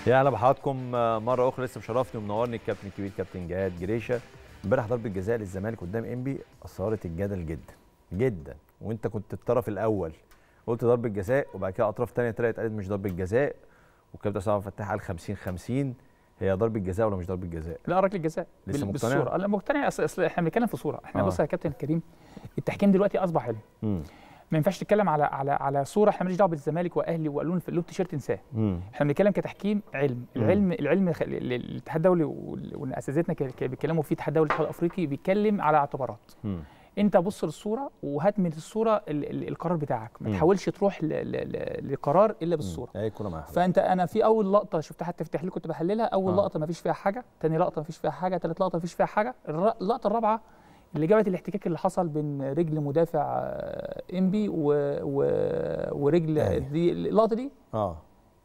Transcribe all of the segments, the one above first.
يا اهلا بحضراتكم مره اخرى لسه مشرفني ومنورني الكابتن الكبير كابتن جهاد جريشه امبارح ضربه جزاء للزمالك قدام انبي اثارت الجدل جدا جدا وانت كنت الطرف الاول قلت ضربه جزاء وبعد كده اطراف ثانيه طلعت قالت مش ضربه جزاء والكابتن عصام فتاح قال 50 50 هي ضربه جزاء ولا مش ضربه جزاء؟ لا ركله جزاء لسه بال- مقتنع؟ بالصوره لا مقتنع اصل اصل احنا بنتكلم في صوره احنا آه. بص يا كابتن الكريم التحكيم دلوقتي اصبح علم امم ما ينفعش تتكلم على على على صوره احنا ماليش دعوه بالزمالك واهلي وقالوا في اللون تيشيرت انساه امم احنا بنتكلم كتحكيم علم مم. العلم العلم خ- ال- ال- الاتحاد الدولي وال- واساتذتنا ك- ك- بيتكلموا فيه الاتحاد الدولي والاتحاد الافريقي بيتكلم على اعتبارات امم انت بص للصوره وهات من الصوره ال ال القرار بتاعك ما مم. تحاولش تروح ل ل ل لقرار الا بالصوره اي كوره معاها فانت انا في اول لقطه شفتها حتى في التحليل كنت بحللها اول آه. لقطه ما فيش فيها حاجه تاني لقطه ما فيش فيها حاجه تالت لقطه ما فيش فيها حاجه الر- اللقطه الرابعه اللي جابت الاحتكاك اللي حصل بين رجل مدافع آه، انبي و... و... ورجل أيوة. دي اللقطه دي اه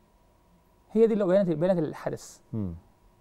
هي دي اللي بينت بينت الحدث امم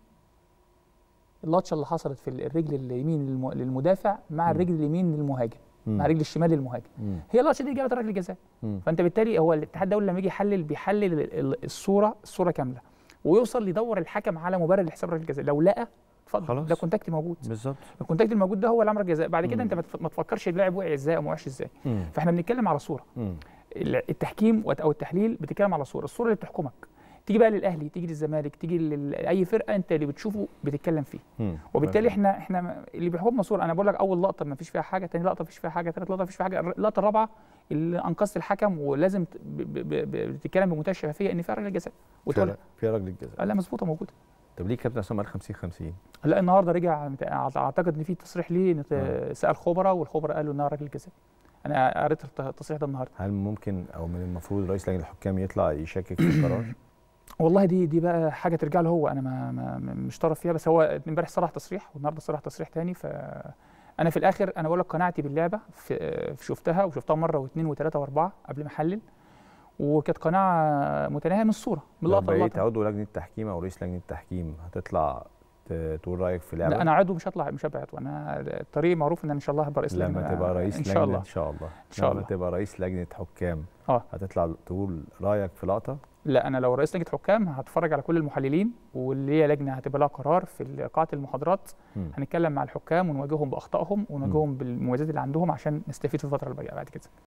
اللطشه اللي حصلت في الرجل اليمين للم... للمدافع مع مم. الرجل اليمين للمهاجم مع رجل الشمال للمهاجم امم هي اللطشه دي جابت ركله جزاء مم. فانت بالتالي هو الاتحاد الدولي لما يجي يحلل بيحلل ال- ال- الصوره الصوره كامله ويوصل يدور الحكم على مبرر لحساب ركله الجزاء لو لقى اتفضل خلاص. ده كونتاكت موجود بالظبط الكونتاكت الموجود ده هو اللي عمل الجزاء بعد كده مم. انت ما تف- ما تفكرش اللاعب وقع ازاي او ما وقعش ازاي امم فاحنا بنتكلم على صوره امم ال- التحكيم وت- او التحليل بتتكلم على صوره الصوره اللي بتحكمك تيجي بقى للاهلي تيجي للزمالك تيجي لاي فرقه انت اللي بتشوفه بتتكلم فيه امم وبالتالي احنا احنا ما- اللي بيحكمنا صوره انا بقول لك اول لقطه ما فيش فيها حاجه ثاني لقطه ما فيش فيها حاجه ثالث لقطه ما فيش فيها حاجه اللقطه الرابعه اللي انقذت الحكم ولازم ت- ب- ب- ب- ب- بتتكلم بمنتهى الشفافيه ان فيها ركله جزاء وتقول فيها رجل الجزاء لا مظبوطه موجوده طب ليه كابتن عصام قال 50 50 لا النهارده رجع مت- اعتقد ان في تصريح ليه إن ت- آه. سال خبراء والخبراء قالوا انها ركله جزاء انا قريت الت- التصريح ده النهارده هل ممكن او من المفروض رئيس لجنه الحكام يطلع يشكك في القرار؟ والله دي دي بقى حاجه ترجع له هو انا ما, ما ما- مش طرف فيها بس هو امبارح صرح تصريح والنهارده صرح تصريح تاني ف انا في الاخر انا بقول لك قناعتي باللعبه في في شفتها وشفتها مره واثنين وثلاثه واربعه قبل ما احلل وكانت قناعه متناهيه من الصوره من لو لقطه بقيت للقطه عضو لجنه التحكيم او رئيس لجنه التحكيم هتطلع ت- تقول رايك في لعبه لا انا عضو مش هطلع مش هبقى عضو انا الطريق معروف ان انا ان شاء الله هبقى رئيس لما لجنة. تبقى رئيس ان لجنه شاء الله ان شاء الله إن شاء لما الله. تبقى رئيس لجنه حكام اه هتطلع تقول رايك في لقطه لا انا لو رئيس لجنه حكام هتفرج على كل المحللين واللي هي لجنه هتبقى لها قرار في قاعه المحاضرات مم. هنتكلم مع الحكام ونواجههم باخطائهم ونواجههم بالمميزات اللي عندهم عشان نستفيد في الفتره اللي بعد كده